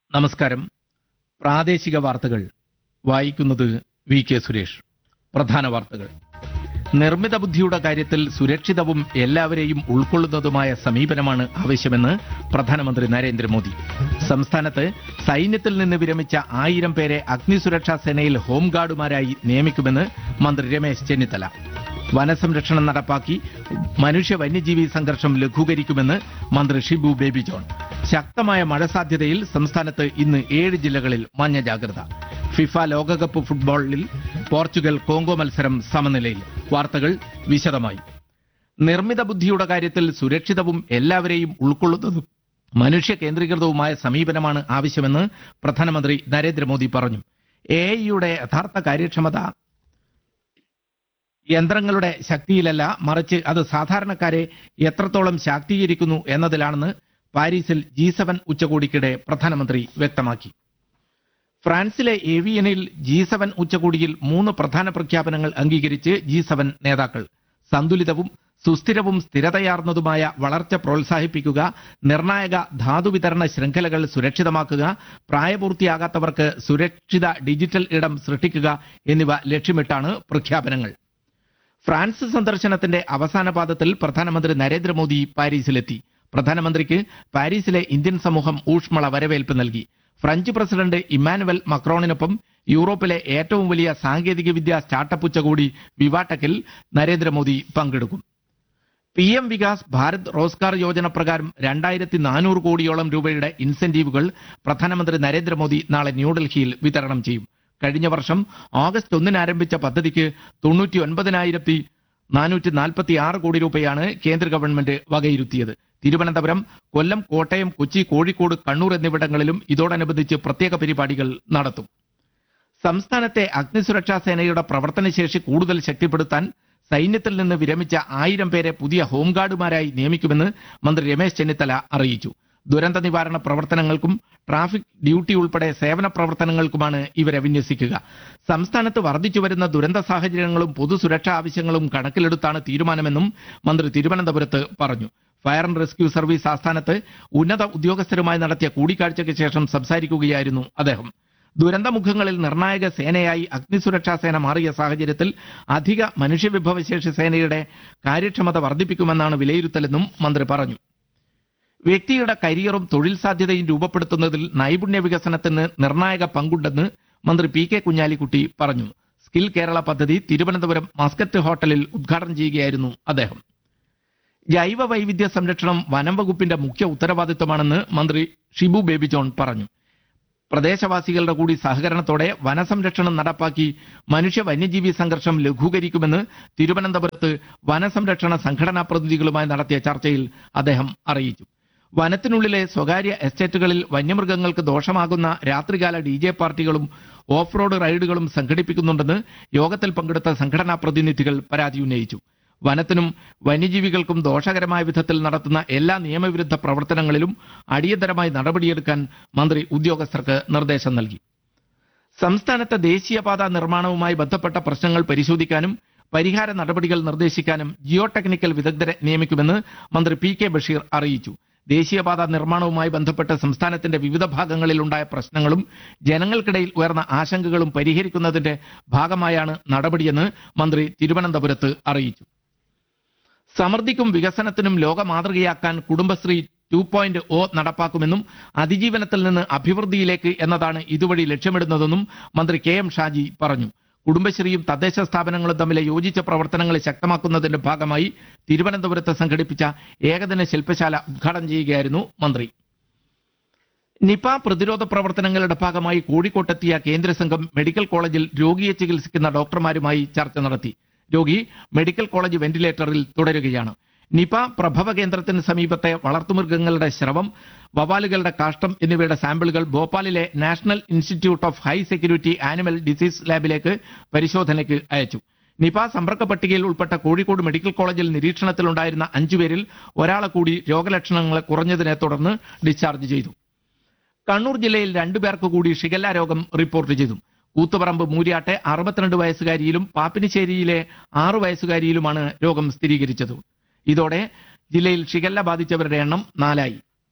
നമസ്കാരം പ്രാദേശിക വാർത്തകൾ വായിക്കുന്നത് വി കെ സുരേഷ് പ്രധാന വാർത്തകൾ നിർമ്മിത ബുദ്ധിയുടെ കാര്യത്തിൽ സുരക്ഷിതവും എല്ലാവരെയും ഉൾക്കൊള്ളുന്നതുമായ സമീപനമാണ് ആവശ്യമെന്ന് പ്രധാനമന്ത്രി നരേന്ദ്രമോദി സംസ്ഥാനത്ത് സൈന്യത്തിൽ നിന്ന് വിരമിച്ച ആയിരം പേരെ അഗ്നിസുരക്ഷാ സേനയിൽ ഹോംഗാർഡുമാരായി നിയമിക്കുമെന്ന് മന്ത്രി രമേശ് ചെന്നിത്തല വനസംരക്ഷണം നടപ്പാക്കി മനുഷ്യ വന്യജീവി സംഘർഷം ലഘൂകരിക്കുമെന്ന് മന്ത്രി ഷിബു ബേബി ജോൺ ശക്തമായ മഴ സാധ്യതയിൽ സംസ്ഥാനത്ത് ഇന്ന് ഏഴ് ജില്ലകളിൽ മഞ്ഞ ജാഗ്രത ഫിഫ ലോകകപ്പ് ഫുട്ബോളിൽ പോർച്ചുഗൽ കോങ്കോ മത്സരം സമനിലയിൽ വാർത്തകൾ വിശദമായി നിർമ്മിത ബുദ്ധിയുടെ കാര്യത്തിൽ സുരക്ഷിതവും എല്ലാവരെയും ഉൾക്കൊള്ളുന്നതും മനുഷ്യ കേന്ദ്രീകൃതവുമായ സമീപനമാണ് ആവശ്യമെന്ന് പ്രധാനമന്ത്രി നരേന്ദ്രമോദി പറഞ്ഞു എ ഐയുടെ യഥാർത്ഥ കാര്യക്ഷമത യന്ത്രങ്ങളുടെ ശക്തിയിലല്ല മറിച്ച് അത് സാധാരണക്കാരെ എത്രത്തോളം ശാക്തീകരിക്കുന്നു എന്നതിലാണെന്ന് പാരീസിൽ ജി സെവൻ ഉച്ചകോടിക്കിടെ പ്രധാനമന്ത്രി വ്യക്തമാക്കി ഫ്രാൻസിലെ ഏവിയനിൽ ജി സെവൻ ഉച്ചകോടിയിൽ മൂന്ന് പ്രധാന പ്രഖ്യാപനങ്ങൾ അംഗീകരിച്ച് ജി സെവൻ നേതാക്കൾ സന്തുലിതവും സുസ്ഥിരവും സ്ഥിരതയാർന്നതുമായ വളർച്ച പ്രോത്സാഹിപ്പിക്കുക നിർണായക ധാതുവിതരണ ശൃംഖലകൾ സുരക്ഷിതമാക്കുക പ്രായപൂർത്തിയാകാത്തവർക്ക് സുരക്ഷിത ഡിജിറ്റൽ ഇടം സൃഷ്ടിക്കുക എന്നിവ ലക്ഷ്യമിട്ടാണ് പ്രഖ്യാപനങ്ങൾ ഫ്രാൻസ് സന്ദർശനത്തിന്റെ അവസാന പാദത്തിൽ പ്രധാനമന്ത്രി നരേന്ദ്രമോദി പാരീസിലെത്തി പ്രധാനമന്ത്രിക്ക് പാരീസിലെ ഇന്ത്യൻ സമൂഹം ഊഷ്മള വരവേൽപ്പ് നൽകി ഫ്രഞ്ച് പ്രസിഡന്റ് ഇമ്മാനുവൽ മക്രോണിനൊപ്പം യൂറോപ്പിലെ ഏറ്റവും വലിയ സാങ്കേതിക വിദ്യാ സ്റ്റാർട്ടപ്പ് ഉച്ചകോടി വിവാട്ടക്കിൽ നരേന്ദ്രമോദി പങ്കെടുക്കും പി എം വികാസ് ഭാരത് റോസ്ഗാർ യോജന പ്രകാരം രണ്ടായിരത്തി നാനൂറ് കോടിയോളം രൂപയുടെ ഇൻസെന്റീവുകൾ പ്രധാനമന്ത്രി നരേന്ദ്രമോദി നാളെ ന്യൂഡൽഹിയിൽ വിതരണം ചെയ്യും കഴിഞ്ഞ വർഷം ഓഗസ്റ്റ് ഒന്നിന് ആരംഭിച്ച പദ്ധതിക്ക് തൊണ്ണൂറ്റി ഒൻപതിനായിരത്തി നാനൂറ്റി നാൽപ്പത്തി ആറ് കോടി രൂപയാണ് കേന്ദ്ര ഗവൺമെന്റ് വകയിരുത്തിയത് തിരുവനന്തപുരം കൊല്ലം കോട്ടയം കൊച്ചി കോഴിക്കോട് കണ്ണൂർ എന്നിവിടങ്ങളിലും ഇതോടനുബന്ധിച്ച് പ്രത്യേക പരിപാടികൾ നടത്തും സംസ്ഥാനത്തെ അഗ്നിസുരക്ഷാ സേനയുടെ പ്രവർത്തനശേഷി കൂടുതൽ ശക്തിപ്പെടുത്താൻ സൈന്യത്തിൽ നിന്ന് വിരമിച്ച ആയിരം പേരെ പുതിയ ഹോംഗാർഡുമാരായി നിയമിക്കുമെന്ന് മന്ത്രി രമേശ് ചെന്നിത്തല അറിയിച്ചു ദുരന്ത നിവാരണ പ്രവർത്തനങ്ങൾക്കും ട്രാഫിക് ഡ്യൂട്ടി ഉൾപ്പെടെ സേവന പ്രവർത്തനങ്ങൾക്കുമാണ് ഇവരെ വിന്യസിക്കുക സംസ്ഥാനത്ത് വർദ്ധിച്ചുവരുന്ന ദുരന്ത സാഹചര്യങ്ങളും പൊതുസുരക്ഷാ ആവശ്യങ്ങളും കണക്കിലെടുത്താണ് തീരുമാനമെന്നും മന്ത്രി തിരുവനന്തപുരത്ത് പറഞ്ഞു ഫയർ ആൻഡ് റെസ്ക്യൂ സർവീസ് ആസ്ഥാനത്ത് ഉന്നത ഉദ്യോഗസ്ഥരുമായി നടത്തിയ കൂടിക്കാഴ്ചയ്ക്ക് ശേഷം സംസാരിക്കുകയായിരുന്നു അദ്ദേഹം ദുരന്തമുഖങ്ങളിൽ നിർണായക സേനയായി അഗ്നിസുരക്ഷാ സേന മാറിയ സാഹചര്യത്തിൽ അധിക മനുഷ്യവിഭവശേഷി സേനയുടെ കാര്യക്ഷമത വർദ്ധിപ്പിക്കുമെന്നാണ് വിലയിരുത്തലെന്നും മന്ത്രി പറഞ്ഞു വ്യക്തിയുടെ കരിയറും തൊഴിൽ സാധ്യതയും രൂപപ്പെടുത്തുന്നതിൽ നൈപുണ്യ വികസനത്തിന് നിർണായക പങ്കുണ്ടെന്ന് മന്ത്രി പി കെ കുഞ്ഞാലിക്കുട്ടി പറഞ്ഞു സ്കിൽ കേരള പദ്ധതി തിരുവനന്തപുരം മസ്കറ്റ് ഹോട്ടലിൽ ഉദ്ഘാടനം ചെയ്യുകയായിരുന്നു അദ്ദേഹം ജൈവ വൈവിധ്യ സംരക്ഷണം വനം വകുപ്പിന്റെ മുഖ്യ ഉത്തരവാദിത്തമാണെന്ന് മന്ത്രി ഷിബു ബേബി ജോൺ പറഞ്ഞു പ്രദേശവാസികളുടെ കൂടി സഹകരണത്തോടെ വനസംരക്ഷണം നടപ്പാക്കി മനുഷ്യ വന്യജീവി സംഘർഷം ലഘൂകരിക്കുമെന്ന് തിരുവനന്തപുരത്ത് വനസംരക്ഷണ സംഘടനാ പ്രതിനിധികളുമായി നടത്തിയ ചർച്ചയിൽ അദ്ദേഹം അറിയിച്ചു വനത്തിനുള്ളിലെ സ്വകാര്യ എസ്റ്റേറ്റുകളിൽ വന്യമൃഗങ്ങൾക്ക് ദോഷമാകുന്ന രാത്രികാല ഡി ജെ പാർട്ടികളും ഓഫ് റോഡ് റൈഡുകളും സംഘടിപ്പിക്കുന്നുണ്ടെന്ന് യോഗത്തിൽ പങ്കെടുത്ത സംഘടനാ പ്രതിനിധികൾ പരാതി ഉന്നയിച്ചു വനത്തിനും വന്യജീവികൾക്കും ദോഷകരമായ വിധത്തിൽ നടത്തുന്ന എല്ലാ നിയമവിരുദ്ധ പ്രവർത്തനങ്ങളിലും അടിയന്തരമായി നടപടിയെടുക്കാൻ മന്ത്രി ഉദ്യോഗസ്ഥർക്ക് നിർദ്ദേശം നൽകി സംസ്ഥാനത്തെ ദേശീയപാത നിർമ്മാണവുമായി ബന്ധപ്പെട്ട പ്രശ്നങ്ങൾ പരിശോധിക്കാനും പരിഹാര നടപടികൾ നിർദ്ദേശിക്കാനും ജിയോ ടെക്നിക്കൽ വിദഗ്ധരെ നിയമിക്കുമെന്ന് മന്ത്രി പി കെ ബഷീർ അറിയിച്ചു ദേശീയപാത നിർമ്മാണവുമായി ബന്ധപ്പെട്ട് സംസ്ഥാനത്തിന്റെ വിവിധ ഭാഗങ്ങളിൽ ഉണ്ടായ പ്രശ്നങ്ങളും ജനങ്ങൾക്കിടയിൽ ഉയർന്ന ആശങ്കകളും പരിഹരിക്കുന്നതിന്റെ ഭാഗമായാണ് നടപടിയെന്ന് മന്ത്രി തിരുവനന്തപുരത്ത് അറിയിച്ചു സമൃദ്ധിക്കും വികസനത്തിനും ലോക മാതൃകയാക്കാൻ കുടുംബശ്രീ ടു പോയിന്റ് ഒ നടപ്പാക്കുമെന്നും അതിജീവനത്തിൽ നിന്ന് അഭിവൃദ്ധിയിലേക്ക് എന്നതാണ് ഇതുവഴി ലക്ഷ്യമിടുന്നതെന്നും മന്ത്രി കെ എം ഷാജി പറഞ്ഞു കുടുംബശ്രീയും തദ്ദേശ സ്ഥാപനങ്ങളും തമ്മിലെ യോജിച്ച പ്രവർത്തനങ്ങൾ ശക്തമാക്കുന്നതിന്റെ ഭാഗമായി തിരുവനന്തപുരത്ത് സംഘടിപ്പിച്ച ഏകദിന ശില്പശാല ഉദ്ഘാടനം ചെയ്യുകയായിരുന്നു മന്ത്രി നിപ പ്രതിരോധ പ്രവർത്തനങ്ങളുടെ ഭാഗമായി കോഴിക്കോട്ടെത്തിയ കേന്ദ്ര സംഘം മെഡിക്കൽ കോളേജിൽ രോഗിയെ ചികിത്സിക്കുന്ന ഡോക്ടർമാരുമായി ചർച്ച നടത്തി രോഗി മെഡിക്കൽ കോളേജ് വെന്റിലേറ്ററിൽ തുടരുകയാണ് നിപ പ്രഭവ കേന്ദ്രത്തിന് സമീപത്തെ വളർത്തുമൃഗങ്ങളുടെ ശ്രവം വവാലുകളുടെ കാഷ്ടം എന്നിവയുടെ സാമ്പിളുകൾ ഭോപ്പാലിലെ national institute of high security animal disease ലാബിലേക്ക് പരിശോധനയ്ക്ക് അയച്ചു നിപ സമ്പർക്ക പട്ടികയിൽ ഉൾപ്പെട്ട കോഴിക്കോട് മെഡിക്കൽ കോളേജിൽ നിരീക്ഷണത്തിലുണ്ടായിരുന്ന അഞ്ചുപേരിൽ ഒരാളെ കൂടി രോഗലക്ഷണങ്ങൾ കുറഞ്ഞതിനെ തുടർന്ന് ഡിസ്ചാർജ് ചെയ്തു കണ്ണൂർ ജില്ലയിൽ രണ്ടുപേർക്ക് കൂടി ഷിഗല്ല രോഗം റിപ്പോർട്ട് ചെയ്തു കൂത്തുപറമ്പ് മൂര്യാട്ടെ അറുപത്തിരണ്ട് വയസ്സുകാരിയിലും പാപ്പിനിശ്ശേരിയിലെ ആറു വയസ്സുകാരിയിലുമാണ് രോഗം സ്ഥിരീകരിച്ചത് ഇതോടെ ജില്ലയിൽ ഷിഗല്ല ബാധിച്ചവരുടെ എണ്ണം നാലായി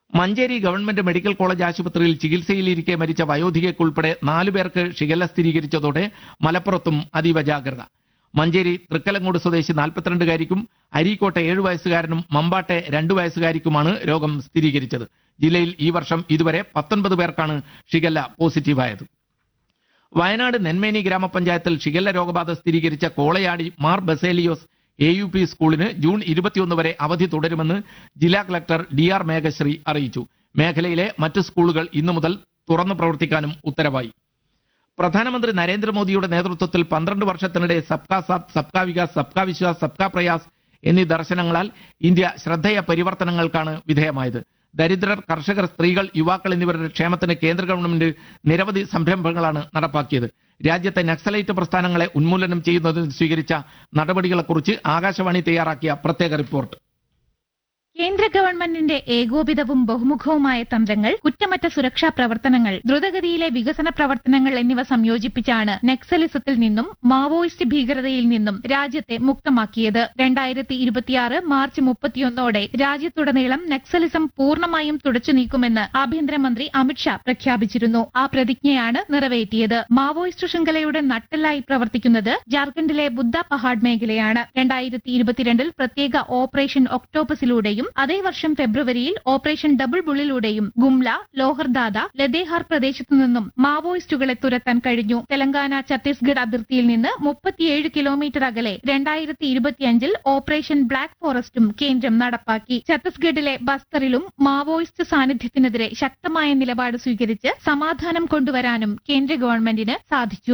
മഞ്ചേരി ഗവൺമെന്റ് മെഡിക്കൽ കോളേജ് ആശുപത്രിയിൽ ചികിത്സയിലിരിക്കെ മരിച്ച വയോധികയ്ക്കുൾപ്പെടെ നാലു പേർക്ക് ഷിഗല്ല സ്ഥിരീകരിച്ചതോടെ മലപ്പുറത്തും അതീവ ജാഗ്രത മഞ്ചേരി തൃക്കലങ്ങോട് സ്വദേശി നാൽപ്പത്തിരണ്ടുകാരിക്കും അരീക്കോട്ടെ ഏഴു വയസ്സുകാരനും മമ്പാട്ടെ രണ്ടു വയസ്സുകാരിക്കുമാണ് രോഗം സ്ഥിരീകരിച്ചത് ജില്ലയിൽ ഈ വർഷം ഇതുവരെ പത്തൊൻപത് പേർക്കാണ് ഷിഗല്ല പോസിറ്റീവായത് വയനാട് നെന്മേനി ഗ്രാമപഞ്ചായത്തിൽ ഷിഗല്ല രോഗബാധ സ്ഥിരീകരിച്ച Kolayadi Mar Baselios A U P സ്കൂളിന് ജൂൺ ഇരുപത്തിയൊന്ന് വരെ അവധി തുടരുമെന്ന് ജില്ലാ കളക്ടർ ഡി ആർ മേഘശ്രീ അറിയിച്ചു മേഖലയിലെ മറ്റ് സ്കൂളുകൾ ഇന്നു മുതൽ തുറന്നു പ്രവർത്തിക്കാനും ഉത്തരവായി പ്രധാനമന്ത്രി നരേന്ദ്രമോദിയുടെ നേതൃത്വത്തിൽ പന്ത്രണ്ട് വർഷത്തിനിടെ സബ്കാ സാത്ത് സബ്കാ വികാസ് സബ്കാ വിശ്വാസ് സബ്കാ പ്രയാസ് എന്നീ ദർശനങ്ങളാൽ ഇന്ത്യ ശ്രദ്ധേയ പരിവർത്തനങ്ങൾക്കാണ് വിധേയമായത് ദരിദ്രർ കർഷകർ സ്ത്രീകൾ യുവാക്കൾ എന്നിവരുടെ ക്ഷേമത്തിന് കേന്ദ്ര ഗവൺമെന്റ് നിരവധി സംരംഭങ്ങളാണ് നടപ്പാക്കിയത് രാജ്യത്തെ നക്സലൈറ്റ് പ്രസ്ഥാനങ്ങളെ ഉന്മൂലനം ചെയ്യുന്നതിന് സ്വീകരിച്ച നടപടികളെക്കുറിച്ച് ആകാശവാണി തയ്യാറാക്കിയ പ്രത്യേക റിപ്പോർട്ട് കേന്ദ്ര ഗവൺമെന്റിന്റെ ഏകോപിതവും ബഹുമുഖവുമായ തന്ത്രങ്ങൾ കുറ്റമറ്റ സുരക്ഷാ പ്രവർത്തനങ്ങൾ ദ്രുതഗതിയിലെ വികസന പ്രവർത്തനങ്ങൾ എന്നിവ സംയോജിപ്പിച്ചാണ് നക്സലിസത്തിൽ നിന്നും മാവോയിസ്റ്റ് ഭീകരതയിൽ നിന്നും രാജ്യത്തെ മുക്തമാക്കിയത് രണ്ടായിരത്തി ഇരുപത്തിയാറ് മാർച്ച് മുപ്പത്തിയൊന്നോടെ രാജ്യത്തുടനീളം നക്സലിസം പൂർണ്ണമായും തുടച്ചു നീക്കുമെന്ന് ആഭ്യന്തരമന്ത്രി അമിത്ഷാ പ്രഖ്യാപിച്ചിരുന്നു ആ പ്രതിജ്ഞയാണ് നിറവേറ്റിയത് മാവോയിസ്റ്റ് ശൃംഖലയുടെ നട്ടെല്ലായി പ്രവർത്തിക്കുന്നത് ജാർഖണ്ഡിലെ ബുദ്ധ പഹാഡ് മേഖലയാണ് രണ്ടായിരത്തി ഇരുപത്തിരണ്ടിൽ പ്രത്യേക ഓപ്പറേഷൻ ഒക്ടോപ്പസിലൂടെയും അതേ വർഷം ഫെബ്രുവരിയിൽ ഓപ്പറേഷൻ ഡബിൾ ബുള്ളിലൂടെയും ഗുംല ലോഹർദാദ ലദേഹാർ പ്രദേശത്തു നിന്നും മാവോയിസ്റ്റുകളെ തുരത്താൻ കഴിഞ്ഞു തെലങ്കാന ഛത്തീസ്ഗഡ് അതിർത്തിയിൽ നിന്ന് മുപ്പത്തിയേഴ് കിലോമീറ്റർ അകലെ രണ്ടായിരത്തി ഇരുപത്തിയഞ്ചിൽ ഓപ്പറേഷൻ ബ്ലാക്ക് ഫോറസ്റ്റും കേന്ദ്രം നടപ്പാക്കി ഛത്തീസ്ഗഡിലെ ബസ്തറിലും മാവോയിസ്റ്റ് സാന്നിധ്യത്തിനെതിരെ ശക്തമായ നിലപാട് സ്വീകരിച്ച് സമാധാനം കൊണ്ടുവരാനും കേന്ദ്ര ഗവൺമെന്റിന് സാധിച്ചു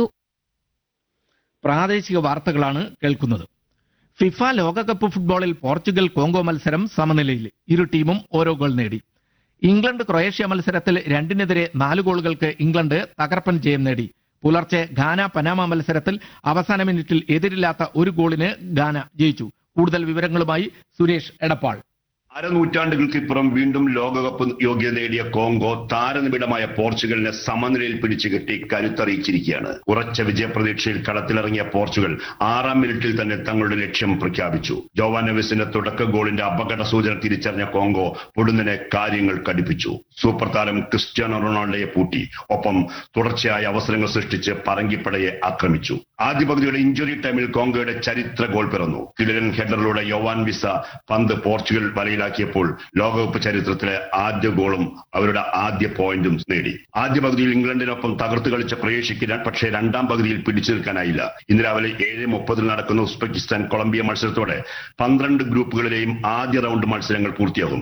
പ്രാദേശിക വാർത്തകളാണ് കേൾക്കുന്നത് ഫിഫ ലോകകപ്പ് ഫുട്ബോളിൽ പോർച്ചുഗൽ കോങ്കോ മത്സരം സമനിലയിൽ ഇരു ടീമും ഓരോ ഗോൾ നേടി ഇംഗ്ലണ്ട് ക്രൊയേഷ്യ മത്സരത്തിൽ രണ്ടിനെതിരെ നാല് ഗോളുകൾക്ക് ഇംഗ്ലണ്ട് തകർപ്പൻ ജയം നേടി പുലർച്ചെ ഘാന പനാമ മത്സരത്തിൽ അവസാന മിനിറ്റിൽ എതിരില്ലാത്ത ഒരു ഗോളിന് ഘാന ജയിച്ചു കൂടുതൽ വിവരങ്ങളുമായി സുരേഷ് എടപ്പാൾ അരനൂറ്റാണ്ടുകൾക്കിപ്പുറം വീണ്ടും ലോകകപ്പ് യോഗ്യത നേടിയ കോങ്കോ താരനിബിഡമായ പോർച്ചുഗലിനെ സമനിലയിൽ പിടിച്ചുകെട്ടി കരുത്തറിയിച്ചിരിക്കുകയാണ് ഉറച്ച വിജയപ്രതീക്ഷയിൽ കളത്തിലിറങ്ങിയ പോർച്ചുഗൽ ആറാം മിനിറ്റിൽ തന്നെ തങ്ങളുടെ ലക്ഷ്യം പ്രഖ്യാപിച്ചു ജോവാനവിസിന്റെ തുടക്ക ഗോളിന്റെ അപകട സൂചന തിരിച്ചറിഞ്ഞ കോങ്കോ പൊടുന്നനെ കാര്യങ്ങൾ കടുപ്പിച്ചു സൂപ്പർ താരം ക്രിസ്ത്യാനോ റൊണാൾഡോയെ പൂട്ടി ഒപ്പം തുടർച്ചയായ അവസരങ്ങൾ സൃഷ്ടിച്ച് പറങ്കിപ്പടയെ ആക്രമിച്ചു ആദ്യ പകുതിയുടെ ഇഞ്ചുറി ടൈമിൽ കോങ്കോയുടെ ചരിത്ര ഗോൾ പിറന്നു കിടിലൻ ഹെഡറിലൂടെ യോവാൻ വിസ പന്ത് പോർച്ചുഗൽ വലയിലാക്കിയപ്പോൾ ലോകകപ്പ് ചരിത്രത്തിലെ ആദ്യ ഗോളും അവരുടെ ആദ്യ പോയിന്റും നേടി ആദ്യ പകുതിയിൽ ഇംഗ്ലണ്ടിനൊപ്പം തകർത്ത് കളിച്ച ക്രൊയേഷ്യക്ക് ര- പക്ഷേ രണ്ടാം പകുതിയിൽ പിടിച്ചു നിൽക്കാനായില്ല ഇന്ന് രാവിലെ ഏഴ് മുപ്പതിൽ നടക്കുന്ന ഉസ്ബെക്കിസ്ഥാൻ കൊളംബിയ മത്സരത്തോടെ പന്ത്രണ്ട് ഗ്രൂപ്പുകളിലെയും ആദ്യ റൗണ്ട് മത്സരങ്ങൾ പൂർത്തിയാകും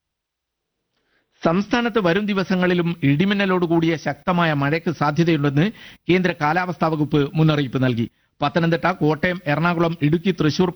സംസ്ഥാനത്ത് വരും ദിവസങ്ങളിലും ഇടിമിന്നലോടുകൂടിയ ശക്തമായ മഴയ്ക്ക് സാധ്യതയുണ്ടെന്ന് കേന്ദ്ര കാലാവസ്ഥാ വകുപ്പ് മുന്നറിയിപ്പ് നൽകി പത്തനംതിട്ട കോട്ടയം എറണാകുളം ഇടുക്കി തൃശൂർ